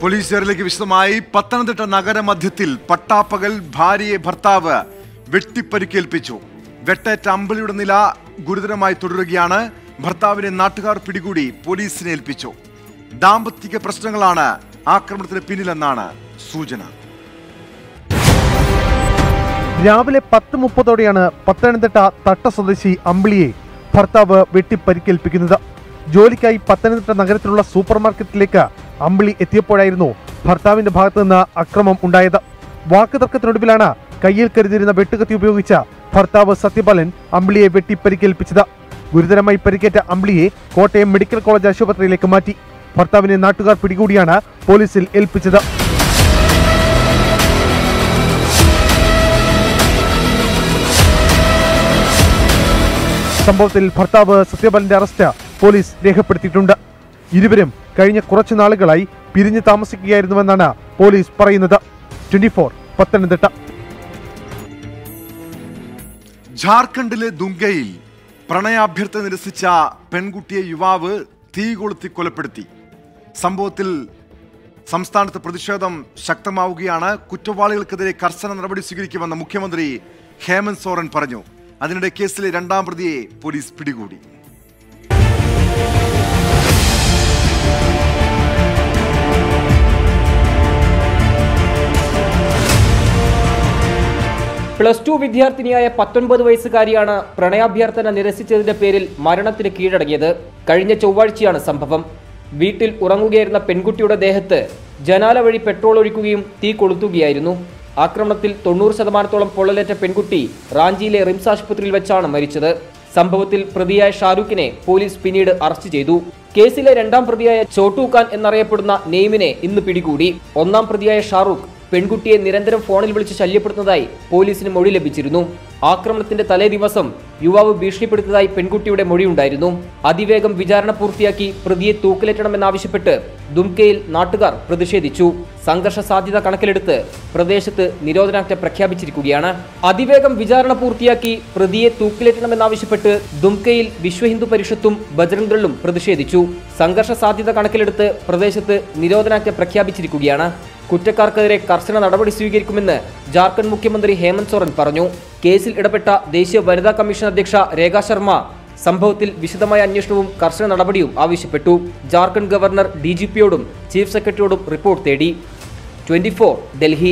police ചേരലേക്ക് വിശദമായി പത്തനംതിട്ട നഗരമധ്യത്തിൽ പട്ടാപ്പകൽ ഭാര്യയെ ഭർത്താവ് വെട്ടിപ്പരിക്കേൽപ്പിച്ചു വെട്ടേറ്റ അമ്പിളിയുടെ നില ഗുരുതരമായി തുടരുകയാണ് ഭർത്താവിനെ നാട്ടുകാർ പിടികൂടി പോലീസിനെ ഏൽപ്പിച്ചു ദാമ്പത്തിക പ്രശ്നങ്ങളാണ് ആക്രമണത്തിന് പിന്നിലെന്നാണ് സൂചന രാവിലെ പത്ത് മുപ്പതോടെയാണ് പത്തനംതിട്ട തട്ട സ്വദേശി അമ്പിളിയെ ഭർത്താവ് വെട്ടിപ്പരിക്കേൽപ്പിക്കുന്നത് ജോലിക്കായി പത്തനംതിട്ട നഗരത്തിലുള്ള സൂപ്പർ മാർക്കറ്റിലേക്ക് അമ്പിളി എത്തിയപ്പോഴായിരുന്നു ഭർത്താവിന്റെ ഭാഗത്തു നിന്ന് അക്രമം ഉണ്ടായത് വാക്കുതർക്കത്തിനൊടുവിലാണ് കയ്യിൽ കരുതിയിരുന്ന വെട്ടുകത്തി ഉപയോഗിച്ച ഭർത്താവ് സത്യപാലൻ അമ്പിളിയെ വെട്ടിപ്പരിക്കേൽപ്പിച്ചത് ഗുരുതരമായി പരിക്കേറ്റ അമ്പിളിയെ കോട്ടയം മെഡിക്കൽ കോളേജ് ആശുപത്രിയിലേക്ക് മാറ്റി ഭർത്താവിനെ നാട്ടുകാർ പിടികൂടിയാണ് പോലീസിൽ ഏൽപ്പിച്ചത് സംഭവത്തിൽ ഭർത്താവ് സത്യപാലന്റെ അറസ്റ്റ് പോലീസ് രേഖപ്പെടുത്തിയിട്ടുണ്ട് ഇരുവരും കഴിഞ്ഞ കുറച്ചു നാളുകളായി പിരിഞ്ഞു താമസിക്കുകയായിരുന്നുവെന്നാണ് പോലീസ് പറയുന്നത് ട്വന്റി ഫോർ പത്തനംതിട്ട ജാർഖണ്ഡിലെ ദുംഗയിൽ പ്രണയാഭ്യർത്ഥന നിരസിച്ച പെൺകുട്ടിയെ യുവാവ് തീ കൊളുത്തി കൊലപ്പെടുത്തി സംഭവത്തിൽ സംസ്ഥാനത്ത് പ്രതിഷേധം ശക്തമാവുകയാണ് കുറ്റവാളികൾക്കെതിരെ കർശന നടപടി സ്വീകരിക്കുമെന്ന് മുഖ്യമന്ത്രി ഹേമന്ത് സോറൻ പറഞ്ഞു അതിനിടെ കേസിലെ രണ്ടാം പ്രതിയെ പോലീസ് പിടികൂടി പ്ലസ് ടു വിദ്യാർത്ഥിനിയായ പത്തൊൻപത് വയസ്സുകാരിയാണ് പ്രണയാഭ്യർത്ഥന നിരസിച്ചതിന്റെ പേരിൽ മരണത്തിന് കീഴടങ്ങിയത് കഴിഞ്ഞ ചൊവ്വാഴ്ചയാണ് സംഭവം വീട്ടിൽ ഉറങ്ങുകയായിരുന്ന പെൺകുട്ടിയുടെ ദേഹത്ത് ജനാല വഴി പെട്രോൾ ഒഴിക്കുകയും തീ കൊളുത്തുകയായിരുന്നു ആക്രമണത്തിൽ തൊണ്ണൂറ് ശതമാനത്തോളം പൊള്ളലേറ്റ പെൺകുട്ടി റാഞ്ചിയിലെ റിംസ് ആശുപത്രിയിൽ വെച്ചാണ് മരിച്ചത് സംഭവത്തിൽ പ്രതിയായ ഷാരൂഖിനെ പോലീസ് പിന്നീട് അറസ്റ്റ് ചെയ്തു കേസിലെ രണ്ടാം പ്രതിയായ ചോട്ടു ഖാൻ എന്നറിയപ്പെടുന്ന നെയ്മിനെ ഇന്ന് പിടികൂടി ഒന്നാം പ്രതിയായ ഷാറൂഖ് പെൺകുട്ടിയെ നിരന്തരം ഫോണിൽ വിളിച്ച് ശല്യപ്പെടുത്തുന്നതായി പോലീസിന് മൊഴി ലഭിച്ചിരുന്നു ആക്രമണത്തിന്റെ തലേ ദിവസം യുവാവ് ഭീഷണിപ്പെടുത്തതായി പെൺകുട്ടിയുടെ മൊഴിയുണ്ടായിരുന്നു അതിവേഗം വിചാരണ പൂർത്തിയാക്കി പ്രതിയെ തൂക്കിലേറ്റണമെന്നാവശ്യപ്പെട്ട് ദുംകയിൽ നാട്ടുകാർ പ്രതിഷേധിച്ചു സംഘർഷ സാധ്യത കണക്കിലെടുത്ത് പ്രദേശത്ത് നിരോധനാജ്ഞ പ്രഖ്യാപിച്ചിരിക്കുകയാണ് അതിവേഗം വിചാരണ പൂർത്തിയാക്കി പ്രതിയെ തൂക്കിലേറ്റണമെന്നാവശ്യപ്പെട്ട് ദുംകയിൽ വിശ്വ ഹിന്ദു പരിഷത്തും ബജറംഗ് ദളും പ്രതിഷേധിച്ചു സംഘർഷ സാധ്യത കണക്കിലെടുത്ത് പ്രദേശത്ത് നിരോധനാജ്ഞ പ്രഖ്യാപിച്ചിരിക്കുകയാണ് കുറ്റക്കാർക്കെതിരെ കർശന നടപടി സ്വീകരിക്കുമെന്ന് ജാർഖണ്ഡ് മുഖ്യമന്ത്രി ഹേമന്ത് സോറൻ പറഞ്ഞു കേസിൽ ഇടപെട്ട ദേശീയ വനിതാ കമ്മീഷൻ അധ്യക്ഷ രേഖ ശർമ്മ സംഭവത്തിൽ വിശദമായ അന്വേഷണവും കർശന നടപടിയും ആവശ്യപ്പെട്ടു ജാർഖണ്ഡ് ഗവർണർ ഡി ജി പിയോടും ചീഫ് സെക്രട്ടറിയോടും റിപ്പോർട്ട് തേടി ട്വന്റി ഡൽഹി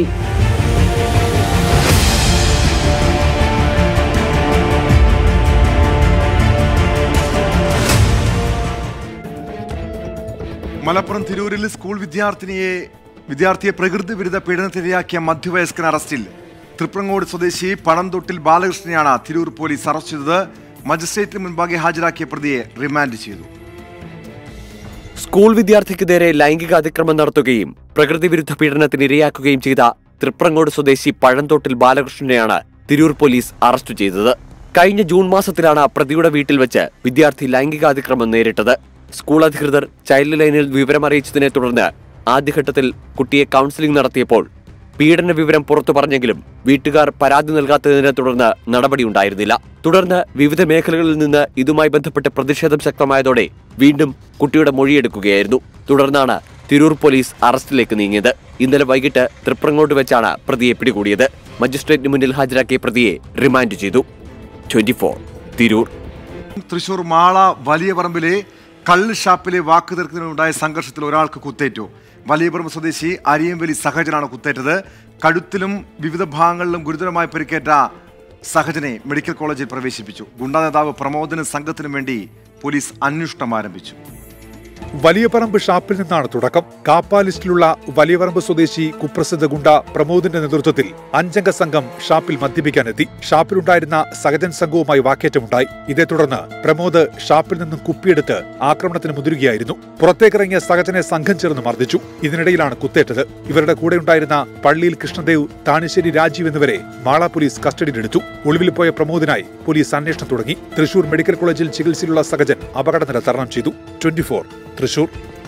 മലപ്പുറം തിരൂരിൽ സ്കൂൾ വിദ്യാർത്ഥിനിയെ വിദ്യാർത്ഥിയെ പ്രകൃതി വിരുദ്ധ പീഡനത്തിനിരയാക്കിയ മധ്യവയസ്കൻ അറസ്റ്റിൽ തൃപ്രങ്ങോട് സ്വദേശി പണംതൊട്ടിൽ ബാലകൃഷ്ണനെയാണ് തിരൂർ പോലീസ് അറസ്റ്റ് ചെയ്തത് മജിസ്ട്രേറ്റിന് മുൻപാകെ ഹാജരാക്കിയ പ്രതിയെ റിമാൻഡ് ചെയ്തു സ്കൂൾ വിദ്യാർത്ഥിക്ക് ലൈംഗിക അതിക്രമം നടത്തുകയും പ്രകൃതി വിരുദ്ധ പീഡനത്തിന് ഇരയാക്കുകയും ചെയ്ത തൃപ്രങ്ങോട് സ്വദേശി പഴന്തോട്ടിൽ ബാലകൃഷ്ണനെയാണ് തിരൂർ പോലീസ് അറസ്റ്റ് ചെയ്തത് കഴിഞ്ഞ ജൂൺ മാസത്തിലാണ് പ്രതിയുടെ വീട്ടിൽ വെച്ച് വിദ്യാർത്ഥി ലൈംഗിക അതിക്രമം നേരിട്ടത് സ്കൂൾ അധികൃതർ ചൈൽഡ് ലൈനിൽ വിവരമറിയിച്ചതിനെ തുടർന്ന് ആദ്യഘട്ടത്തിൽ കുട്ടിയെ കൗൺസിലിംഗ് നടത്തിയപ്പോൾ പീഡന വിവരം പുറത്തു പറഞ്ഞെങ്കിലും വീട്ടുകാർ പരാതി നൽകാത്തതിനെ തുടർന്ന് നടപടിയുണ്ടായിരുന്നില്ല തുടർന്ന് വിവിധ മേഖലകളിൽ നിന്ന് ഇതുമായി ബന്ധപ്പെട്ട് പ്രതിഷേധം ശക്തമായതോടെ വീണ്ടും കുട്ടിയുടെ മൊഴിയെടുക്കുകയായിരുന്നു തുടർന്നാണ് തിരൂർ പോലീസ് അറസ്റ്റിലേക്ക് നീങ്ങിയത് ഇന്നലെ വൈകിട്ട് തൃപ്രങ്ങോട്ട് വെച്ചാണ് പ്രതിയെ പിടികൂടിയത് മജിസ്ട്രേറ്റിന് മുന്നിൽ ഹാജരാക്കിയ പ്രതിയെ റിമാൻഡ് ചെയ്തു ട്വന്റി തിരൂർ തൃശൂർ മാള വലിയ പറമ്പിലെ കള്ള് ഷാപ്പിലെ വാക്കുതർക്കത്തിനുണ്ടായ സംഘർഷത്തിൽ ഒരാൾക്ക് കുത്തേറ്റു വലിയപറമ്പ് സ്വദേശി അരിയംവലി സഹജനാണ് കുത്തേറ്റത് കഴുത്തിലും വിവിധ ഭാഗങ്ങളിലും ഗുരുതരമായി പരിക്കേറ്റ സഹജനെ മെഡിക്കൽ കോളേജിൽ പ്രവേശിപ്പിച്ചു ഗുണ്ടാ നേതാവ് പ്രമോദിനും സംഘത്തിനും വേണ്ടി പോലീസ് അന്വേഷണം ആരംഭിച്ചു വലിയ പറമ്പ് ഷാപ്പിൽ നിന്നാണ് തുടക്കം കാപ്പ ലിസ്റ്റിലുള്ള വലിയ പറമ്പ് സ്വദേശി കുപ്രസിദ്ധ ഗുണ്ട പ്രമോദിന്റെ നേതൃത്വത്തിൽ അഞ്ചംഗ സംഘം ഷാപ്പിൽ മദ്യപിക്കാനെത്തി ഷാപ്പിലുണ്ടായിരുന്ന സഹജൻ സംഘവുമായി വാക്കേറ്റമുണ്ടായി ഇതേ തുടർന്ന് പ്രമോദ് ഷാപ്പിൽ നിന്നും കുപ്പിയെടുത്ത് ആക്രമണത്തിന് മുതിരുകയായിരുന്നു പുറത്തേക്കിറങ്ങിയ സഹജനെ സംഘം ചേർന്ന് മർദ്ദിച്ചു ഇതിനിടയിലാണ് കുത്തേറ്റത് ഇവരുടെ കൂടെയുണ്ടായിരുന്ന പള്ളിയിൽ കൃഷ്ണദേവ് താണിശ്ശേരി രാജീവ് എന്നിവരെ മാള പോലീസ് കസ്റ്റഡിയിലെടുത്തു ഒളിവിൽ പോയ പ്രമോദിനായി പോലീസ് അന്വേഷണം തുടങ്ങി തൃശൂർ മെഡിക്കൽ കോളേജിൽ ചികിത്സയിലുള്ള സഹജൻ അപകടനില തരണം ചെയ്തു ട്വന്റി തൃശൂർ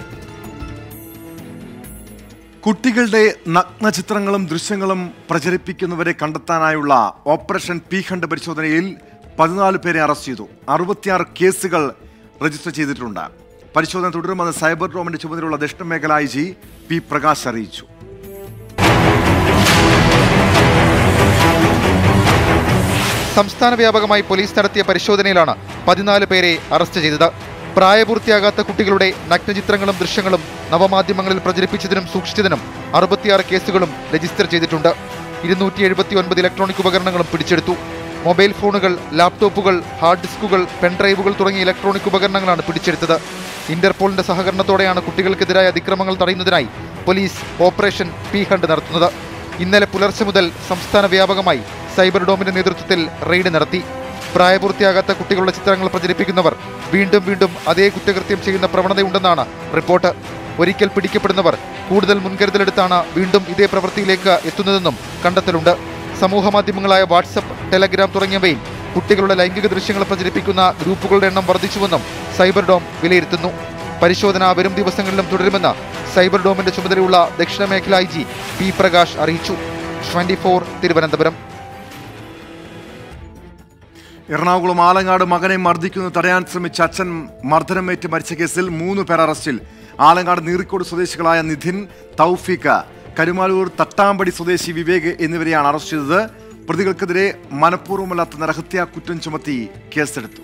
കുട്ടികളുടെ നഗ്നചിത്രങ്ങളും ദൃശ്യങ്ങളും പ്രചരിപ്പിക്കുന്നവരെ കണ്ടെത്താനായുള്ള ഓപ്പറേഷൻ പി ഖണ്ഡ് പരിശോധനയിൽ പതിനാല് പേരെ അറസ്റ്റ് ചെയ്തു അറുപത്തിയാറ് കേസുകൾ രജിസ്റ്റർ ചെയ്തിട്ടുണ്ട് പരിശോധന തുടരുമെന്ന് സൈബർ ഡോമിന്റെ ചുമതലയുള്ള ദക്ഷിണ മേഖല ഐ ജി പി പ്രകാശ് അറിയിച്ചു സംസ്ഥാന വ്യാപകമായി പോലീസ് നടത്തിയ പരിശോധനയിലാണ് പതിനാല് പേരെ അറസ്റ്റ് ചെയ്തത് പ്രായപൂർത്തിയാകാത്ത കുട്ടികളുടെ നഗ്നചിത്രങ്ങളും ദൃശ്യങ്ങളും നവമാധ്യമങ്ങളിൽ പ്രചരിപ്പിച്ചതിനും സൂക്ഷിച്ചതിനും അറുപത്തിയാറ് കേസുകളും രജിസ്റ്റർ ചെയ്തിട്ടുണ്ട് ഇരുന്നൂറ്റി എഴുപത്തി ഒൻപത് ഇലക്ട്രോണിക് ഉപകരണങ്ങളും പിടിച്ചെടുത്തു മൊബൈൽ ഫോണുകൾ ലാപ്ടോപ്പുകൾ ഹാർഡ് ഡിസ്കുകൾ പെൻഡ്രൈവുകൾ തുടങ്ങിയ ഇലക്ട്രോണിക് ഉപകരണങ്ങളാണ് പിടിച്ചെടുത്തത് ഇന്റർപോളിന്റെ സഹകരണത്തോടെയാണ് കുട്ടികൾക്കെതിരായ അതിക്രമങ്ങൾ തടയുന്നതിനായി പോലീസ് ഓപ്പറേഷൻ പി ഹണ്ട് നടത്തുന്നത് ഇന്നലെ പുലർച്ചെ മുതൽ സംസ്ഥാന വ്യാപകമായി സൈബർ ഡോമിന്റെ നേതൃത്വത്തിൽ റെയ്ഡ് നടത്തി പ്രായപൂർത്തിയാകാത്ത കുട്ടികളുടെ ചിത്രങ്ങൾ പ്രചരിപ്പിക്കുന്നവർ വീണ്ടും വീണ്ടും അതേ കുറ്റകൃത്യം ചെയ്യുന്ന പ്രവണതയുണ്ടെന്നാണ് റിപ്പോർട്ട് ഒരിക്കൽ പിടിക്കപ്പെടുന്നവർ കൂടുതൽ മുൻകരുതലെടുത്താണ് വീണ്ടും ഇതേ പ്രവൃത്തിയിലേക്ക് എത്തുന്നതെന്നും കണ്ടെത്തലുണ്ട് സമൂഹ മാധ്യമങ്ങളായ വാട്സപ്പ് ടെലഗ്രാം തുടങ്ങിയവയിൽ കുട്ടികളുടെ ലൈംഗിക ദൃശ്യങ്ങൾ പ്രചരിപ്പിക്കുന്ന ഗ്രൂപ്പുകളുടെ എണ്ണം വർദ്ധിച്ചുവെന്നും സൈബർ ഡോം വിലയിരുത്തുന്നു പരിശോധന വരും ദിവസങ്ങളിലും തുടരുമെന്ന് സൈബർ ഡോമിന്റെ ചുമതലയുള്ള ദക്ഷിണ മേഖല ഐ ജി പി പ്രകാശ് അറിയിച്ചു ട്വന്റി ഫോർ തിരുവനന്തപുരം എറണാകുളം ആലങ്ങാട് മകനെ മർദ്ദിക്കുന്നത് തടയാൻ ശ്രമിച്ച അച്ഛൻ മർദ്ദനമേറ്റ് മരിച്ച കേസിൽ മൂന്ന് പേർ അറസ്റ്റിൽ ആലങ്ങാട് നീറിക്കോട് സ്വദേശികളായ നിധിൻ തൗഫീഖ് കരുമാലൂർ തട്ടാമ്പടി സ്വദേശി വിവേക് എന്നിവരെയാണ് അറസ്റ്റ് ചെയ്തത് പ്രതികൾക്കെതിരെ മനഃപൂർവ്വമല്ലാത്ത നരഹത്യാ കുറ്റം ചുമത്തി കേസെടുത്തു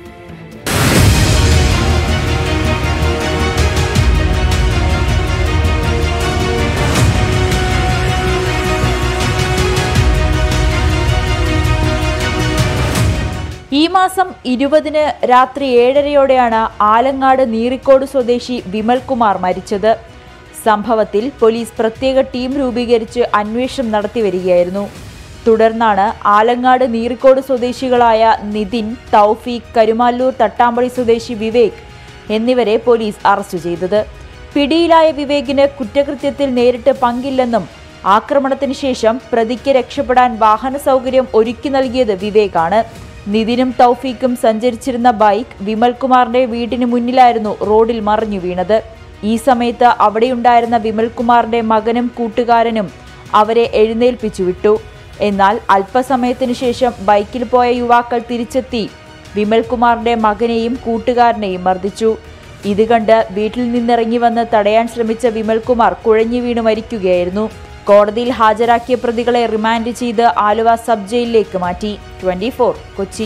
ഈ മാസം ഇരുപതിന് രാത്രി ഏഴരയോടെയാണ് ആലങ്ങാട് നീറിക്കോട് സ്വദേശി വിമൽകുമാർ മരിച്ചത് സംഭവത്തിൽ പോലീസ് പ്രത്യേക ടീം രൂപീകരിച്ച് അന്വേഷണം നടത്തിവരികയായിരുന്നു തുടർന്നാണ് ആലങ്ങാട് നീറിക്കോട് സ്വദേശികളായ നിതിൻ തൗഫീഖ് കരുമാല്ലൂർ തട്ടാമ്പടി സ്വദേശി വിവേക് എന്നിവരെ പോലീസ് അറസ്റ്റ് ചെയ്തത് പിടിയിലായ വിവേകിന് കുറ്റകൃത്യത്തിൽ നേരിട്ട് പങ്കില്ലെന്നും ആക്രമണത്തിന് ശേഷം പ്രതിക്ക് രക്ഷപ്പെടാൻ വാഹന സൗകര്യം ഒരുക്കി നൽകിയത് വിവേകാണ് നിതിനും തൗഫീഖും സഞ്ചരിച്ചിരുന്ന ബൈക്ക് വിമൽകുമാറിന്റെ വീടിന് മുന്നിലായിരുന്നു റോഡിൽ മറിഞ്ഞു വീണത് ഈ സമയത്ത് അവിടെയുണ്ടായിരുന്ന വിമൽകുമാറിന്റെ മകനും കൂട്ടുകാരനും അവരെ എഴുന്നേൽപ്പിച്ചു വിട്ടു എന്നാൽ അല്പസമയത്തിനു ശേഷം ബൈക്കിൽ പോയ യുവാക്കൾ തിരിച്ചെത്തി വിമൽകുമാറിന്റെ മകനെയും കൂട്ടുകാരനെയും മർദ്ദിച്ചു ഇത് കണ്ട് വീട്ടിൽ നിന്നിറങ്ങി വന്ന് തടയാൻ ശ്രമിച്ച വിമൽകുമാർ കുഴഞ്ഞു വീണ് മരിക്കുകയായിരുന്നു കോടതിയിൽ ഹാജരാക്കിയ പ്രതികളെ റിമാൻഡ് ചെയ്ത് ആലുവ സബ് ജയിലിലേക്ക് മാറ്റി ട്വന്റി കൊച്ചി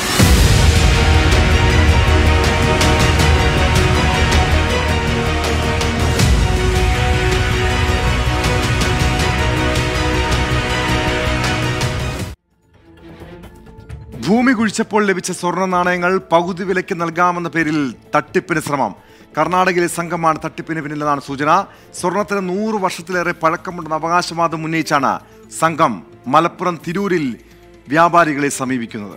ഭൂമി കുഴിച്ചപ്പോൾ ലഭിച്ച സ്വർണ്ണ നാണയങ്ങൾ പകുതി വിലയ്ക്ക് നൽകാമെന്ന പേരിൽ തട്ടിപ്പിന് ശ്രമം കർണാടകയിലെ സംഘമാണ് തട്ടിപ്പിന് പിന്നിലെന്നാണ് സൂചന സ്വർണത്തിന് നൂറ് വർഷത്തിലേറെ പഴക്കമുണ്ടെന്ന അവകാശവാദം ഉന്നയിച്ചാണ് സംഘം മലപ്പുറം തിരൂരിൽ വ്യാപാരികളെ സമീപിക്കുന്നത്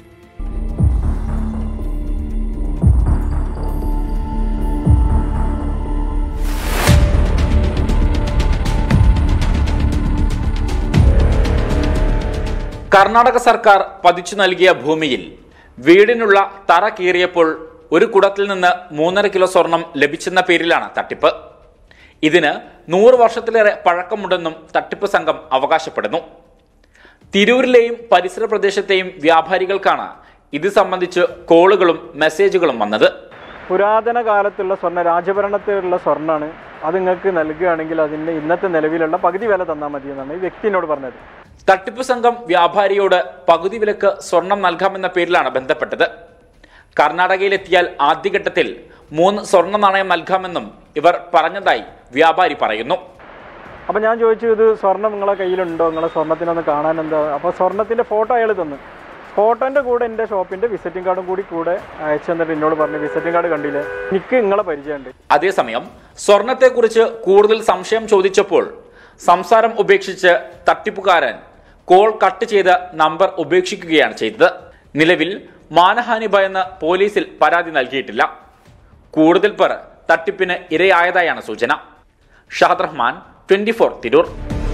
കർണാടക സർക്കാർ പതിച്ചു നൽകിയ ഭൂമിയിൽ വീടിനുള്ള തറ കീറിയപ്പോൾ ഒരു കുടത്തിൽ നിന്ന് മൂന്നര കിലോ സ്വർണം ലഭിച്ചെന്ന പേരിലാണ് തട്ടിപ്പ് ഇതിന് നൂറ് വർഷത്തിലേറെ പഴക്കമുണ്ടെന്നും തട്ടിപ്പ് സംഘം അവകാശപ്പെടുന്നു തിരൂരിലെയും പരിസര പ്രദേശത്തെയും വ്യാപാരികൾക്കാണ് ഇത് സംബന്ധിച്ച് കോളുകളും മെസ്സേജുകളും വന്നത് പുരാതന കാലത്തുള്ള സ്വർണ്ണ രാജഭരണത്തിലുള്ള സ്വർണ്ണമാണ് അത് നിങ്ങൾക്ക് നൽകുകയാണെങ്കിൽ അതിൻ്റെ ഇന്നത്തെ നിലവിലുള്ള പകുതി വില തന്നാൽ മതി എന്നാണ് ഈ വ്യക്തി എന്നോട് പറഞ്ഞത് തട്ടിപ്പ് സംഘം വ്യാപാരിയോട് പകുതി വിലക്ക് സ്വർണം നൽകാമെന്ന പേരിലാണ് ബന്ധപ്പെട്ടത് കർണാടകയിലെത്തിയാൽ ആദ്യഘട്ടത്തിൽ മൂന്ന് സ്വർണ്ണ നാണയം നൽകാമെന്നും ഇവർ പറഞ്ഞതായി വ്യാപാരി പറയുന്നു അപ്പോൾ ഞാൻ ചോദിച്ചു ഇത് സ്വർണ്ണം നിങ്ങളെ കയ്യിലുണ്ടോ നിങ്ങളെ സ്വർണ്ണത്തിനൊന്ന് കാണാൻ എന്താ അപ്പോൾ സ്വർണ്ണത്തിൻ്റെ ഫോട്ടോ അയാൾ തന്നു ഫോട്ടോൻ്റെ കൂടെ എൻ്റെ ഷോപ്പിൻ്റെ വിസിറ്റിംഗ് കാർഡും കൂടി കൂടെ അയച്ചു തന്നിട്ട് എന്നോട് പറഞ്ഞു വിസിറ്റിംഗ് കാർഡ് കണ്ടില്ലേ എനിക്ക് നിങ്ങളെ പരിചയമുണ്ട് അതേസമയം സ്വർണത്തെക്കുറിച്ച് കൂടുതൽ സംശയം ചോദിച്ചപ്പോൾ സംസാരം ഉപേക്ഷിച്ച് തട്ടിപ്പുകാരൻ കോൾ കട്ട് ചെയ്ത് നമ്പർ ഉപേക്ഷിക്കുകയാണ് ചെയ്തത് നിലവിൽ മാനഹാനി ഭയന്ന് പോലീസിൽ പരാതി നൽകിയിട്ടില്ല കൂടുതൽ പേർ തട്ടിപ്പിന് ഇരയായതായാണ് സൂചന Shad Rahman twenty four Tirur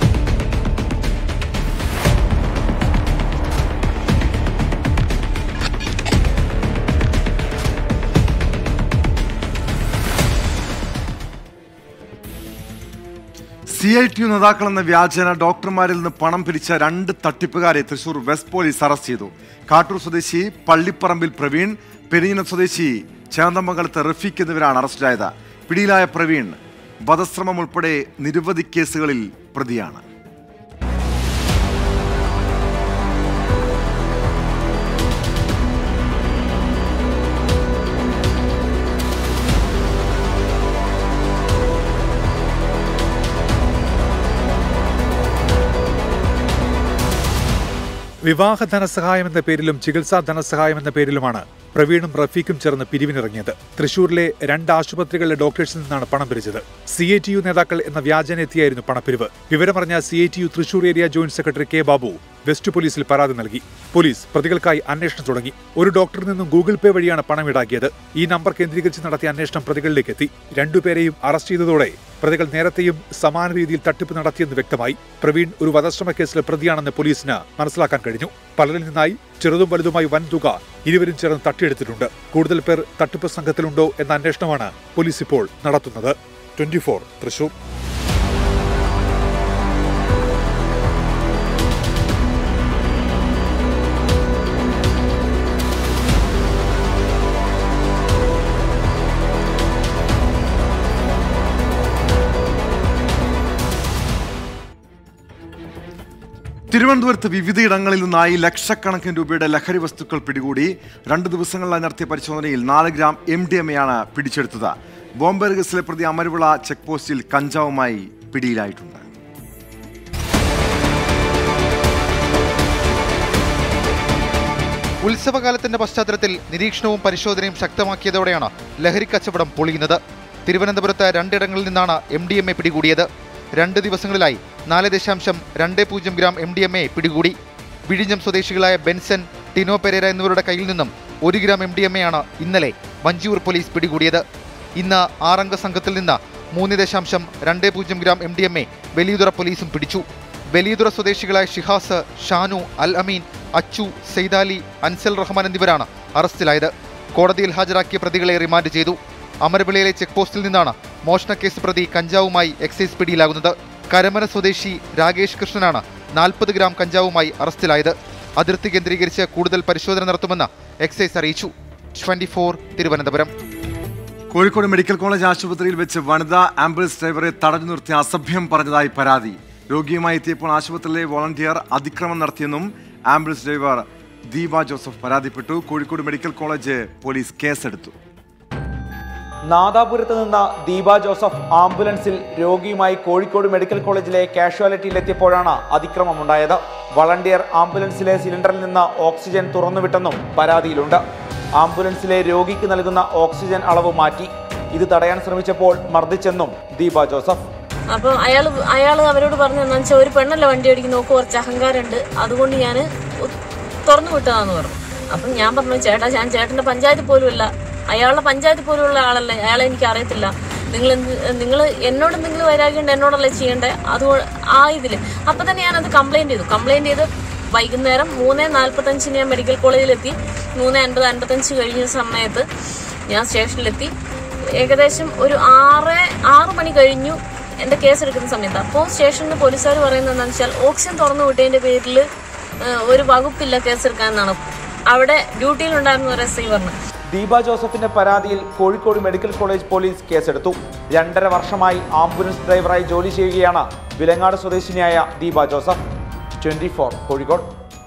C I T U നേതാക്കളെന്ന വ്യാജന ഡോക്ടർമാരിൽ നിന്ന് പണം പിരിച്ച രണ്ട് തട്ടിപ്പുകാരെ തൃശൂർ വെസ്റ്റ് പോലീസ് അറസ്റ്റ് ചെയ്തു കാട്ടൂർ സ്വദേശി പള്ളിപ്പറമ്പിൽ പ്രവീൺ പെരിഞ്ഞനം സ്വദേശി ചേന്തമംഗലത്ത് റഫീഖ് എന്നിവരാണ് അറസ്റ്റിലായത് പിടിയിലായ പ്രവീൺ വധശ്രമം ഉൾപ്പെടെ നിരവധി കേസുകളിൽ പ്രതിയാണ് വിവാഹ ധനസഹായം എന്ന പേരിലും ചികിത്സാ ധനസഹായം എന്ന പേരിലുമാണ് പ്രവീണും റഫീഖും ചേർന്ന് പിരിവിനിറങ്ങിയത് തൃശൂരിലെ രണ്ട് ആശുപത്രികളിലെ ഡോക്ടേഴ്സിൽ നിന്നാണ് പണം പിരിച്ചത് സി ഐ ടി യു നേതാക്കൾ എന്ന വ്യാജനെത്തിയായിരുന്നു പണപ്പിരിവ് വിവരമറിഞ്ഞ C I T U Thrissur area joint secretary K Babu west പോലീസിൽ പരാതി നൽകി പോലീസ് പ്രതികൾക്കായി അന്വേഷണം തുടങ്ങി ഒരു ഡോക്ടറിൽ നിന്നും ഗൂഗിൾ പേ വഴിയാണ് പണം ഈടാക്കിയത് ഈ നമ്പർ കേന്ദ്രീകരിച്ച് നടത്തിയ അന്വേഷണം പ്രതികളിലേക്ക് എത്തി രണ്ടുപേരെയും അറസ്റ്റ് ചെയ്തതോടെ പ്രതികൾ നേരത്തെയും സമാന രീതിയിൽ തട്ടിപ്പ് നടത്തിയെന്ന് വ്യക്തമായി പ്രവീൺ ഒരു വധശ്രമ കേസിലെ പ്രതിയാണെന്ന് പോലീസിന് മനസ്സിലാക്കാൻ കഴിഞ്ഞു പലരിൽ നിന്നായി ചെറുതും വലുതുമായി വൻ തുക ഇരുവരും ചേർന്ന് തട്ടിയെടുത്തിട്ടുണ്ട് കൂടുതൽ പേർ തട്ടിപ്പ് സംഘത്തിലുണ്ടോ എന്ന അന്വേഷണമാണ് പോലീസ് ഇപ്പോൾ നടത്തുന്നത് ട്വന്റി തൃശൂർ തിരുവനന്തപുരത്ത് വിവിധയിടങ്ങളിൽ നിന്നായി ലക്ഷക്കണക്കിന് രൂപയുടെ ലഹരി വസ്തുക്കൾ പിടികൂടി രണ്ട് ദിവസങ്ങളിലായി നടത്തിയ പരിശോധനയിൽ നാല് ഗ്രാം എം ഡി എം എയാണ് പിടിച്ചെടുത്തത് ബോംബെ കേസിലെ പ്രതി അമരുവിള ചെക്ക് പോസ്റ്റിൽ കഞ്ചാവുമായി പിടിയിലായിട്ടുണ്ട് ഉത്സവകാലത്തിന്റെ പശ്ചാത്തലത്തിൽ നിരീക്ഷണവും പരിശോധനയും ശക്തമാക്കിയതോടെയാണ് ലഹരി കച്ചവടം പൊളിയുന്നത് തിരുവനന്തപുരത്ത് രണ്ടിടങ്ങളിൽ നിന്നാണ് എം ഡി എം എ പിടികൂടിയത് രണ്ട് ദിവസങ്ങളിലായി നാല് ദശാംശം രണ്ട് പൂജ്യം gram M D M A പിടികൂടി വിഴിഞ്ഞം സ്വദേശികളായ ബെൻസൺ ടിനോ പെരേര എന്നിവരുടെ കയ്യിൽ നിന്നും ഒരു gram M D M A ആണ് ഇന്നലെ വഞ്ചിയൂർ പോലീസ് പിടികൂടിയത് ഇന്ന് ആറംഗ സംഘത്തിൽ നിന്ന് മൂന്ന് ദശാംശം രണ്ട് പൂജ്യം gram M D M A Valiyathura പോലീസും പിടിച്ചു വലിയതുറ സ്വദേശികളായ ഷിഹാസ് ഷാനു അൽ അമീൻ അച്ചു സെയ്താലി അൻസൽ റഹ്മാൻ എന്നിവരാണ് അറസ്റ്റിലായത് കോടതിയിൽ ഹാജരാക്കിയ പ്രതികളെ റിമാൻഡ് ചെയ്തു അമരവിളയിലെ ചെക്ക് പോസ്റ്റിൽ നിന്നാണ് മോഷണക്കേസ് പ്രതി കഞ്ചാവുമായി എക്സൈസ് പിടിയിലാകുന്നത് കരമന സ്വദേശി രാകേഷ് കൃഷ്ണനാണ് നാൽപ്പത് ഗ്രാം കഞ്ചാവുമായി അറസ്റ്റിലായത് അതിർത്തി കേന്ദ്രീകരിച്ച് കൂടുതൽ പരിശോധന നടത്തുമെന്ന് എക്സൈസ് അറിയിച്ചു twenty Thiruvananthapuram Kozhikode medical college ആശുപത്രിയിൽ വെച്ച് വനിതാ ആംബുലൻസ് ഡ്രൈവറെ തടഞ്ഞു നിർത്തി അസഭ്യം പറഞ്ഞതായി പരാതി രോഗിയുമായി എത്തിയപ്പോൾ ആശുപത്രിയിലെ വോളണ്ടിയർ അതിക്രമം നടത്തിയെന്നും ആംബുലൻസ് ഡ്രൈവർ ദീപ ജോസഫ് പരാതിപ്പെട്ടു കോഴിക്കോട് മെഡിക്കൽ കോളേജ് പോലീസ് കേസെടുത്തു നാദാപുരത്ത് നിന്ന് ദീപ ജോസഫ് ആംബുലൻസിൽ രോഗിയുമായി കോഴിക്കോട് മെഡിക്കൽ കോളേജിലെ കാഷ്വാലിറ്റിയിലെത്തിയപ്പോഴാണ് അതിക്രമമുണ്ടായത് വളണ്ടിയർ ആംബുലൻസിലെ സിലിണ്ടറിൽ നിന്ന് ഓക്സിജൻ തുറന്നുവിട്ടെന്നും പരാതിയിലുണ്ട് ആംബുലൻസിലെ രോഗിക്ക് നൽകുന്ന ഓക്സിജൻ അളവ് മാറ്റി ഇത് തടയാൻ ശ്രമിച്ചപ്പോൾ മർദ്ദിച്ചെന്നും ദീപ ജോസഫ് അപ്പോൾ അയാൾ അയാൾ അവരോട് പറഞ്ഞു എന്താ വെച്ചാൽ ഒരു പെണ്ണല്ല വണ്ടി ഓടിക്കുന്ന നോക്ക് കുറച്ച് അഹങ്കാരമുണ്ട് അതുകൊണ്ട് ഞാൻ തുറന്നു വിട്ടതാന്ന് പറഞ്ഞു അപ്പം ഞാൻ പറഞ്ഞു ചേട്ടാ ഞാൻ ചേട്ടൻ്റെ പഞ്ചായത്ത് പോലുമല്ല അയാളുടെ പഞ്ചായത്ത് പോലുള്ള ആളല്ലേ അയാളെ എനിക്ക് അറിയത്തില്ല നിങ്ങൾ എന്ത് നിങ്ങൾ എന്നോട് എന്തെങ്കിലും വൈരാഗ്യമുണ്ട് എന്നോടല്ലേ ചെയ്യണ്ടേ അത് ആ ഇതിൽ അപ്പം തന്നെ ഞാനത് കംപ്ലൈൻറ്റ് ചെയ്തു കംപ്ലൈൻറ്റ് ചെയ്ത് വൈകുന്നേരം മൂന്ന് നാൽപ്പത്തഞ്ചിന് ഞാൻ മെഡിക്കൽ കോളേജിലെത്തി മൂന്ന് അൻപത് അൻപത്തഞ്ച് കഴിഞ്ഞ സമയത്ത് ഞാൻ സ്റ്റേഷനിലെത്തി ഏകദേശം ഒരു ആറ് ആറ് മണി കഴിഞ്ഞു എൻ്റെ കേസ് എടുക്കുന്ന സമയത്ത് അപ്പോൾ സ്റ്റേഷനിൽ പോലീസുകാർ പറയുന്നത് എന്താണെന്ന് വെച്ചാൽ ഓക്സിജൻ തുറന്നു വിട്ടതിൻ്റെ പേരിൽ ഒരു വകുപ്പില്ല കേസെടുക്കാൻ എന്നാണ് അവിടെ ഡ്യൂട്ടിയിലുണ്ടായിരുന്ന ഒരു എസ് ഐ പറഞ്ഞു ദീപ ജോസഫിന്റെ പരാതിയിൽ കോഴിക്കോട് മെഡിക്കൽ കോളേജ് പോലീസ് കേസെടുത്തു രണ്ടര വർഷമായി ആംബുലൻസ് ഡ്രൈവറായി ജോലി ചെയ്യുകയാണ് വിലങ്ങാട് സ്വദേശിനിയായ Deepa Joseph twenty four Kozhikode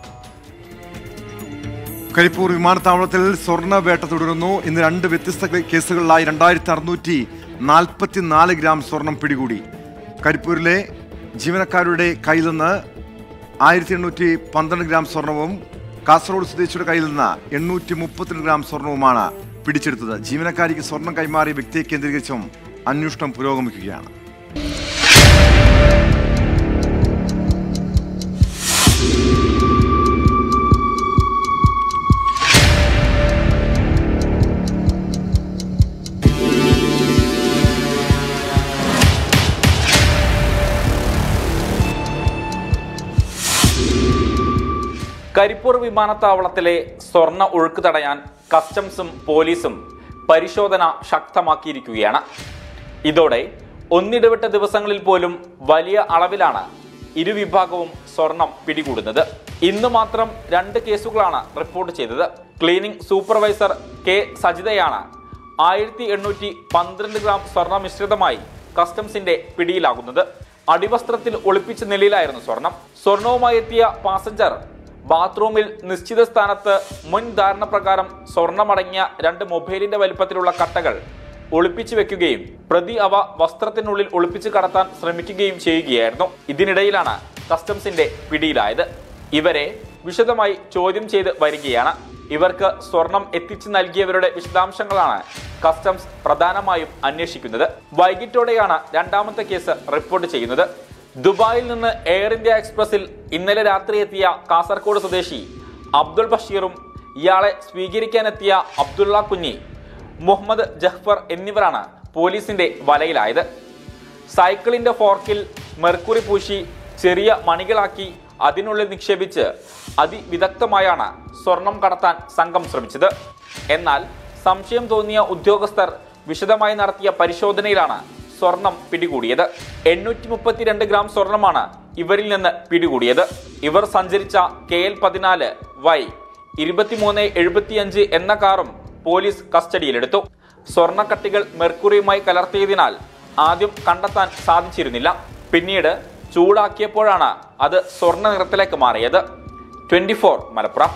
Karipur വിമാനത്താവളത്തിൽ സ്വർണ്ണ വേട്ട തുടരുന്നു ഇന്ന് രണ്ട് വ്യത്യസ്ത കേസുകളിലായി രണ്ടായിരത്തി അറുന്നൂറ്റി നാൽപ്പത്തിനാല് ഗ്രാം സ്വർണം പിടികൂടി കരിപ്പൂരിലെ ജീവനക്കാരുടെ കയ്യിൽ നിന്ന് ആയിരത്തി എണ്ണൂറ്റി പന്ത്രണ്ട് ഗ്രാം സ്വർണവും കാസർഗോഡ് സ്വദേശിയുടെ കയ്യിൽ നിന്ന് എണ്ണൂറ്റി മുപ്പത്തിരണ്ട് ഗ്രാം സ്വർണവുമാണ് പിടിച്ചെടുത്തത് ജീവനക്കാരിക്ക് സ്വർണം കൈമാറിയ വ്യക്തിയെ കേന്ദ്രീകരിച്ചും അന്വേഷണം പുരോഗമിക്കുകയാണ് കരിപ്പൂർ വിമാനത്താവളത്തിലെ സ്വർണ്ണ ഒഴുക്ക് തടയാൻ കസ്റ്റംസും പോലീസും പരിശോധന ശക്തമാക്കിയിരിക്കുകയാണ് ഇതോടെ ഒന്നിടവിട്ട ദിവസങ്ങളിൽ പോലും വലിയ അളവിലാണ് ഇരുവിഭാഗവും സ്വർണം പിടികൂടുന്നത് ഇന്ന് മാത്രം രണ്ട് കേസുകളാണ് റിപ്പോർട്ട് ചെയ്തത് ക്ലീനിംഗ് സൂപ്പർവൈസർ കെ സജിതയാണ് ആയിരത്തി എണ്ണൂറ്റി പന്ത്രണ്ട് ഗ്രാം സ്വർണ്ണ മിശ്രിതമായി കസ്റ്റംസിന്റെ പിടിയിലാകുന്നത് അടിവസ്ത്രത്തിൽ ഒളിപ്പിച്ച നിലയിലായിരുന്നു സ്വർണം സ്വർണവുമായി എത്തിയ പാസഞ്ചർ ബാത്റൂമിൽ നിശ്ചിത സ്ഥാനത്ത് മുൻ ധാരണ പ്രകാരം സ്വർണമടങ്ങിയ രണ്ട് മൊബൈലിന്റെ വലിപ്പത്തിലുള്ള കട്ടകൾ ഒളിപ്പിച്ചു വെക്കുകയും പ്രതി അവ വസ്ത്രത്തിനുള്ളിൽ ഒളിപ്പിച്ചു കടത്താൻ ശ്രമിക്കുകയും ചെയ്യുകയായിരുന്നു ഇതിനിടയിലാണ് കസ്റ്റംസിന്റെ പിടിയിലായത് ഇവരെ വിശദമായി ചോദ്യം ചെയ്ത് വരികയാണ് ഇവർക്ക് സ്വർണം എത്തിച്ചു നൽകിയവരുടെ വിശദാംശങ്ങളാണ് കസ്റ്റംസ് പ്രധാനമായും അന്വേഷിക്കുന്നത് വൈകിട്ടോടെയാണ് രണ്ടാമത്തെ കേസ് റിപ്പോർട്ട് ചെയ്യുന്നത് ദുബായിൽ നിന്ന് എയർ ഇന്ത്യ എക്സ്പ്രസിൽ ഇന്നലെ രാത്രി എത്തിയ കാസർഗോഡ് സ്വദേശി അബ്ദുൾ ബഷീറും ഇയാളെ സ്വീകരിക്കാനെത്തിയ അബ്ദുള്ള കുഞ്ഞി മുഹമ്മദ് ജഹ്ഫർ എന്നിവരാണ് പോലീസിന്റെ വലയിലായത് സൈക്കിളിന്റെ ഫോർക്കിൽ മെർക്കുറി പൂശി ചെറിയ മണികളാക്കി അതിനുള്ളിൽ നിക്ഷേപിച്ച് അതിവിദഗ്ധമായാണ് സ്വർണം കടത്താൻ സംഘം ശ്രമിച്ചത് എന്നാൽ സംശയം തോന്നിയ ഉദ്യോഗസ്ഥർ വിശദമായി നടത്തിയ പരിശോധനയിലാണ് സ്വർണം പിടികൂടിയത് എണ്ണൂറ്റി മുപ്പത്തിരണ്ട് ഗ്രാം സ്വർണമാണ് ഇവരിൽ നിന്ന് പിടികൂടിയത് ഇവർ സഞ്ചരിച്ച കെ എൽ പതിനാല് വൈ ഇരുപത്തിമൂന്ന് എഴുപത്തിയഞ്ച് എന്ന കാറും പോലീസ് കസ്റ്റഡിയിലെടുത്തു സ്വർണ്ണക്കട്ടികൾ മെർക്കുറിയുമായി കലർത്തിയതിനാൽ ആദ്യം കണ്ടെത്താൻ സാധിച്ചിരുന്നില്ല പിന്നീട് ചൂടാക്കിയപ്പോഴാണ് അത് സ്വർണ്ണ നിറത്തിലേക്ക് മാറിയത് ട്വന്റി ഫോർ മലപ്പുറം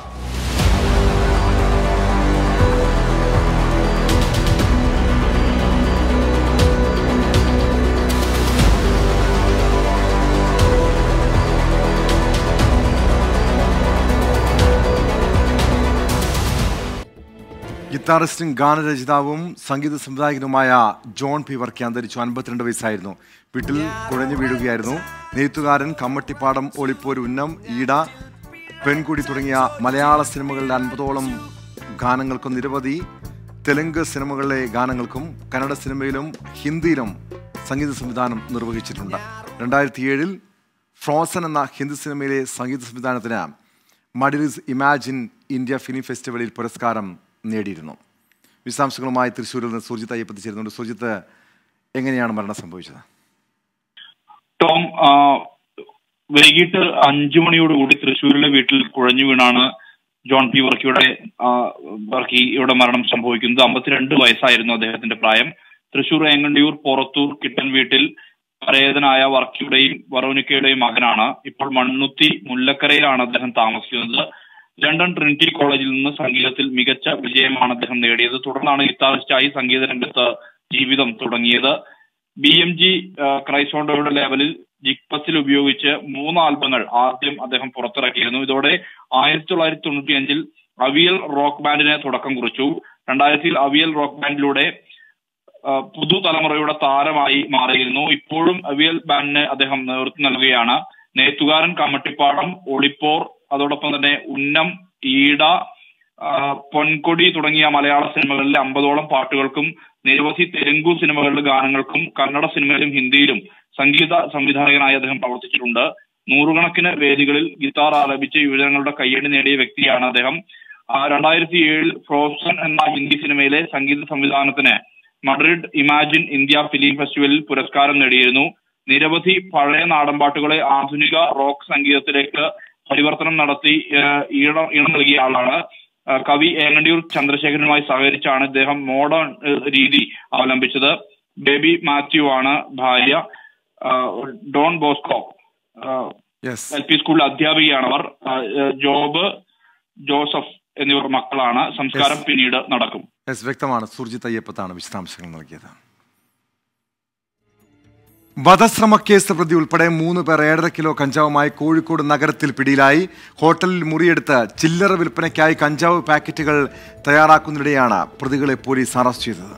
ഗിത്താറിസ്റ്റും ഗാനരചിതാവും സംഗീത സംവിധായകനുമായ ജോൺ പി വർക്കി അന്തരിച്ചു അൻപത്തിരണ്ട് വയസ്സായിരുന്നു വീട്ടിൽ കുഴഞ്ഞു വീഴുകയായിരുന്നു നെയ്ത്തുകാരൻ കമ്മട്ടിപ്പാടം ഒളിപ്പോര് ഉന്നം ഈട പെൺകുടി തുടങ്ങിയ മലയാള സിനിമകളിലെ അൻപതോളം ഗാനങ്ങൾക്കും നിരവധി തെലുങ്ക് സിനിമകളിലെ ഗാനങ്ങൾക്കും കന്നഡ സിനിമയിലും ഹിന്ദിയിലും സംഗീത സംവിധാനം നിർവഹിച്ചിട്ടുണ്ട് രണ്ടായിരത്തി ഏഴിൽ ഫ്രോസൺ എന്ന ഹിന്ദി സിനിമയിലെ സംഗീത സംവിധാനത്തിന് മഡിലിസ് ഇമാജിൻ ഇന്ത്യ ഫിലിം ഫെസ്റ്റിവലിൽ പുരസ്കാരം നേടിയിരുന്നു വിശദാംശങ്ങളുമായി തൃശ്ശൂരിൽ നിന്ന് സുർജിത്ത് അയ്യപ്പത്തി ചേരുന്നുണ്ട് സുർജിത്ത് എങ്ങനെയാണ് മരണം സംഭവിച്ചത് ടോം ആ, വൈകിട്ട് അഞ്ചു മണിയോടുകൂടി തൃശ്ശൂരിലെ വീട്ടിൽ കുഴഞ്ഞു വീണാണ് ജോൺ പി വർക്കിയുടെ ആ, വർക്കിയുടെ മരണം സംഭവിക്കുന്നത് അമ്പത്തിരണ്ട് വയസ്സായിരുന്നു അദ്ദേഹത്തിന്റെ പ്രായം തൃശൂർ ഏങ്ങണ്ടിയൂർ പുറത്തൂർ കിട്ടൻ വീട്ടിൽ പരേതനായ വർക്കിയുടെയും വറോനിക്കയുടെയും മകനാണ് ഇപ്പോൾ മണ്ണുത്തി മുല്ലക്കരയിലാണ് അദ്ദേഹം താമസിക്കുന്നത് ലണ്ടൻ ട്രിനിറ്റി കോളേജിൽ നിന്ന് സംഗീതത്തിൽ മികച്ച വിജയമാണ് അദ്ദേഹം നേടിയത് തുടർന്നാണ് ഗിത്താറിസ്റ്റായി സംഗീത രംഗത്ത് ജീവിതം തുടങ്ങിയത് ബി എം ജി ക്രൈസോണ്ടോയുടെ ലെവലിൽ ജിക്പസിൽ ഉപയോഗിച്ച് മൂന്ന് ആൽബങ്ങൾ ആദ്യം അദ്ദേഹം പുറത്തിറക്കിയിരുന്നു ഇതോടെ ആയിരത്തി തൊള്ളായിരത്തി തൊണ്ണൂറ്റി അഞ്ചിൽ അവിയൽ റോക്ക് ബാൻഡിനെ തുടക്കം കുറിച്ചു രണ്ടായിരത്തിൽ അവിയൽ റോക്ക് ബാൻഡിലൂടെ ആ, പുതുതലമുറയുടെ താരമായി മാറിയിരുന്നു ഇപ്പോഴും അവിയൽ ബാൻഡിന് അദ്ദേഹം നേതൃത്വം നൽകുകയാണ് നെയ്ത്തുകാരൻ കമ്മട്ടിപ്പാടം ഒളിപ്പോർ അതോടൊപ്പം തന്നെ ഉന്നം ഈട ആ, പൊൻകൊടി തുടങ്ങിയ മലയാള സിനിമകളിലെ അമ്പതോളം പാട്ടുകൾക്കും നിരവധി തെലുങ്കു സിനിമകളിലെ ഗാനങ്ങൾക്കും കന്നഡ സിനിമയിലും ഹിന്ദിയിലും സംഗീത സംവിധായകനായി അദ്ദേഹം പ്രവർത്തിച്ചിട്ടുണ്ട് നൂറുകണക്കിന് വേദികളിൽ ഗിത്താർ ആലപിച്ച് യുവജനങ്ങളുടെ കയ്യടി നേടിയ വ്യക്തിയാണ് അദ്ദേഹം ആ, രണ്ടായിരത്തി ഏഴിൽ ഫ്രോസൺ എന്ന ഹിന്ദി സിനിമയിലെ സംഗീത സംവിധാനത്തിന് മഡ്രിഡ് ഇമാജിൻ ഇന്ത്യ ഫിലിം ഫെസ്റ്റിവലിൽ പുരസ്കാരം നേടിയിരുന്നു നിരവധി പഴയ നാടൻപാട്ടുകളെ ആധുനിക റോക്ക് സംഗീതത്തിലേക്ക് പരിവർത്തനം നടത്തി ഏഹ്, ഈണം ഈണം നൽകിയ ആളാണ് ആ, കവി ഏങ്ങണ്ടിയൂർ ചന്ദ്രശേഖരനുമായി സഹകരിച്ചാണ് ഇദ്ദേഹം മോഡേൺ ഏഹ്, രീതി അവലംബിച്ചത് ബേബി മാത്യു ആണ് ഭാര്യ ആ, ഡോൺ ബോസ്കോ എൽ പി സ്കൂളിലെ അധ്യാപികയാണവർ ആ, ഏഹ്, ജോബ് ജോസഫ് എന്നിവർ മക്കളാണ് സംസ്കാരം പിന്നീട് നടക്കും യെസ് വ്യക്തമാണ് സുർജിത്ത് അയ്യപ്പത്താണ് വിശദാംശങ്ങൾ നൽകിയത് വധശ്രമ കേസ് പ്രതി ഉൾപ്പെടെ മൂന്ന് പേർ ഏഴര കിലോ കഞ്ചാവുമായി കോഴിക്കോട് നഗരത്തിൽ പിടിയിലായി ഹോട്ടലിൽ മുറിയെടുത്ത് ചില്ലറ വിൽപ്പനയ്ക്കായി കഞ്ചാവ് പാക്കറ്റുകൾ തയ്യാറാക്കുന്നതിനിടെയാണ് പ്രതികളെ പോലീസ് അറസ്റ്റ് ചെയ്തത്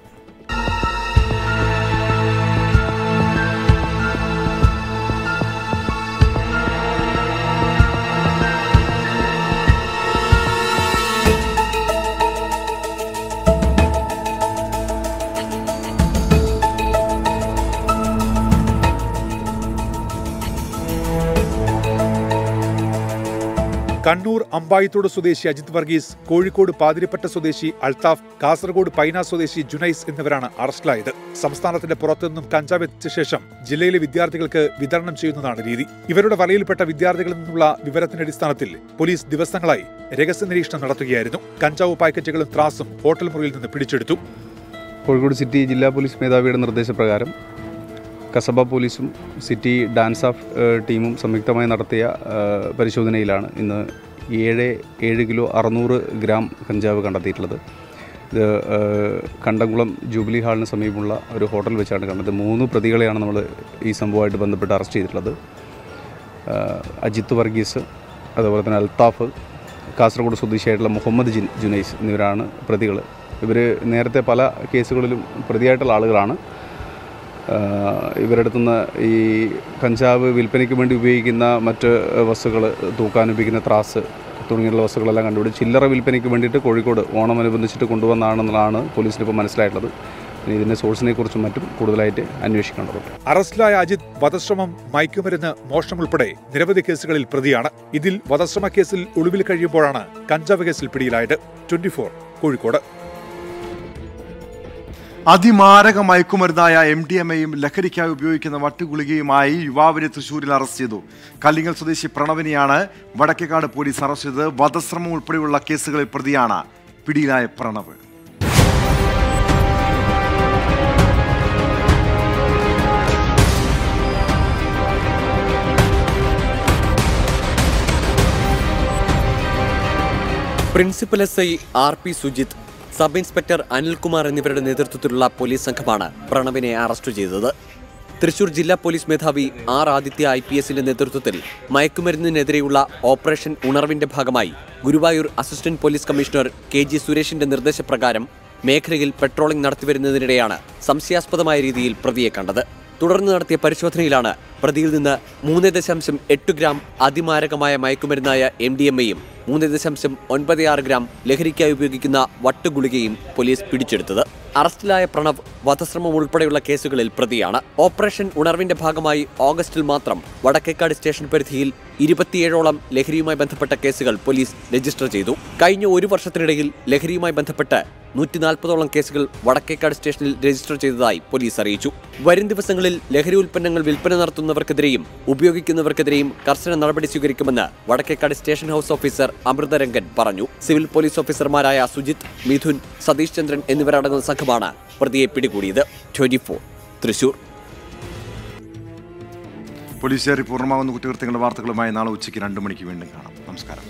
കണ്ണൂർ അമ്പായത്തോട് സ്വദേശി അജിത് വർഗീസ് കോഴിക്കോട് പാതിരിപ്പറ്റ സ്വദേശി അൽത്താഫ് കാസർഗോഡ് പൈന സ്വദേശി ജുനൈസ് എന്നിവരാണ് അറസ്റ്റിലായത് സംസ്ഥാനത്തിന്റെ പുറത്തുനിന്നും കഞ്ചാവ് എത്തിച്ച ശേഷം ജില്ലയിലെ വിദ്യാർത്ഥികൾക്ക് വിതരണം ചെയ്യുന്നതാണ് രീതി ഇവരുടെ വലയിൽപ്പെട്ട വിദ്യാർത്ഥികളിൽ നിന്നുള്ള വിവരത്തിന്റെ അടിസ്ഥാനത്തിൽ പോലീസ് ദിവസങ്ങളായി രഹസ്യ നിരീക്ഷണം നടത്തുകയായിരുന്നു കഞ്ചാവ് പാക്കറ്റുകളും ത്രാസും ഹോട്ടൽ മുറിയിൽ നിന്ന് പിടിച്ചെടുത്തു കോഴിക്കോട് സിറ്റി ജില്ലാ പോലീസ് മേധാവിയുടെ നിർദ്ദേശപ്രകാരം കസബ പോലീസും സിറ്റി ഡാൻസ് ഓഫ് ഏഹ്, ടീമും സംയുക്തമായി നടത്തിയ ഏഹ്, പരിശോധനയിലാണ് ഇന്ന് ഏഴ് ഏഴ് കിലോ അറുന്നൂറ് ഗ്രാം കഞ്ചാവ് കണ്ടെത്തിയിട്ടുള്ളത് ഇത് ഏഹ്, കണ്ടംകുളം ജൂബിലി ഹാളിന് സമീപമുള്ള ഒരു ഹോട്ടൽ വെച്ചാണ് കണ്ടത് മൂന്ന് പ്രതികളെയാണ് നമ്മൾ ഈ സംഭവമായിട്ട് ബന്ധപ്പെട്ട് അറസ്റ്റ് ചെയ്തിട്ടുള്ളത് ഏഹ്, അജിത്ത് വർഗീസ് അതുപോലെ തന്നെ അൽത്താഫ് കാസർഗോഡ് സ്വദേശിയായിട്ടുള്ള മുഹമ്മദ് ജിൻ ജുനൈസ് എന്നിവരാണ് പ്രതികൾ ഇവർ നേരത്തെ പല കേസുകളിലും പ്രതിയായിട്ടുള്ള ആളുകളാണ് ആഹ് ഇവരുടെ അടുത്തുനിന്ന് ഈ കഞ്ചാവ് വിൽപ്പനയ്ക്ക് വേണ്ടി ഉപയോഗിക്കുന്ന മറ്റ് വസ്തുക്കൾ തൂക്കാൻ ഉപയോഗിക്കുന്ന ത്രാസ് തുടങ്ങിയുള്ള വസ്തുക്കളെല്ലാം കണ്ടുപിടിച്ച് ചില്ലറ വിൽപ്പനയ്ക്ക് വേണ്ടിയിട്ട് കോഴിക്കോട് ഓണം അനുബന്ധിച്ചിട്ട് കൊണ്ടുവന്നാണെന്നുള്ളതാണ് പോലീസിന് ഇപ്പോൾ മനസ്സിലായിട്ടുള്ളത് ഇനി ഇതിൻ്റെ സോഴ്സിനെ കുറിച്ചും മറ്റും കൂടുതലായിട്ട് അന്വേഷിക്കേണ്ടതുണ്ട് അറസ്റ്റിലായ അജിത് വധശ്രമം മയക്കുമരുന്ന് മോഷണം ഉൾപ്പെടെ നിരവധി കേസുകളിൽ പ്രതിയാണ് ഇതിൽ വധശ്രമ കേസിൽ ഒളിവിൽ കഴിയുമ്പോഴാണ് കഞ്ചാവ് കേസിൽ പിടിയിലായത് ട്വന്റി കോഴിക്കോട് അതിമാരക മയക്കുമരുന്നായ എം ഡി എം എയും ലഹരിക്കായി ഉപയോഗിക്കുന്ന വട്ടുഗുളികയുമായി യുവാവിനെ തൃശൂരിൽ അറസ്റ്റ് ചെയ്തു കല്ലിങ്ങൽ സ്വദേശി പ്രണവിനെയാണ് വടക്കേക്കാട് പോലീസ് അറസ്റ്റ് ചെയ്തത് വധശ്രമം ഉൾപ്പെടെയുള്ള കേസുകളിൽ പ്രതിയാണ് പിടിയിലായ Pranav principal S I R P Sujith sub inspector Anilkumar എന്നിവരുടെ നേതൃത്വത്തിലുള്ള പോലീസ് സംഘമാണ് പ്രണവിനെ അറസ്റ്റ് ചെയ്തത് തൃശൂർ ജില്ലാ പോലീസ് മേധാവി ആർ ആദിത്യ ഐ പി എസിന്റെ നേതൃത്വത്തിൽ മയക്കുമരുന്നിനെതിരെയുള്ള ഓപ്പറേഷൻ ഉണർവിന്റെ ഭാഗമായി Guruvayur assistant police commissioner K G സുരേഷിന്റെ നിർദ്ദേശപ്രകാരം മേഖലയിൽ പെട്രോളിംഗ് നടത്തിവരുന്നതിനിടെയാണ് സംശയാസ്പദമായ രീതിയിൽ പ്രതിയെ കണ്ടത് തുടർന്ന് നടത്തിയ പരിശോധനയിലാണ് പ്രതിയിൽ നിന്ന് മൂന്ന് ദശാംശം എട്ട് ഗ്രാം അതിമാരകമായ മയക്കുമരുന്നായ എം ഡി എം എയും മൂന്ന് ദശാംശം ഒൻപത് ആറ് ഗ്രാം ലഹരിക്കായി ഉപയോഗിക്കുന്ന വട്ടുഗുളികയും പോലീസ് പിടിച്ചെടുത്തത് അറസ്റ്റിലായ പ്രണവ് വധശ്രമം ഉൾപ്പെടെയുള്ള കേസുകളിൽ പ്രതിയാണ് ഓപ്പറേഷൻ ഉണർവിന്റെ ഭാഗമായി ഓഗസ്റ്റിൽ മാത്രം വടക്കേക്കാട് സ്റ്റേഷൻ പരിധിയിൽ ഇരുപത്തിയേഴോളം ലഹരിയുമായി ബന്ധപ്പെട്ട കേസുകൾ പോലീസ് രജിസ്റ്റർ ചെയ്തു കഴിഞ്ഞ ഒരു വർഷത്തിനിടയിൽ ലഹരിയുമായി ബന്ധപ്പെട്ട് നൂറ്റി നാൽപ്പതോളം കേസുകൾ വടക്കേക്കാട് സ്റ്റേഷനിൽ രജിസ്റ്റർ ചെയ്തതായി പോലീസ് അറിയിച്ചു വരും ദിവസങ്ങളിൽ ലഹരി ഉൽപ്പന്നങ്ങൾ വിൽപ്പന നടത്തുന്നവർക്കെതിരെയും ഉപയോഗിക്കുന്നവർക്കെതിരെയും കർശന നടപടി സ്വീകരിക്കുമെന്ന് Vadakkekad station house officer Amritharangan പറഞ്ഞു സിവിൽ പോലീസ് ഓഫീസർമാരായ സുജിത് മിഥുൻ സതീഷ് ചന്ദ്രൻ എന്നിവരടങ്ങുന്ന സംഘമാണ് പ്രതിയെ പിടികൂടിയത് ട്വന്റി തൃശൂർ പോലീസുകാരി പൂർണ്ണമാകുന്ന കുറ്റകൃത്യങ്ങളുടെ വാർത്തകളുമായി നാളെ ഉച്ചയ്ക്ക് രണ്ട് മണിക്ക് വീണ്ടും കാണാം നമസ്കാരം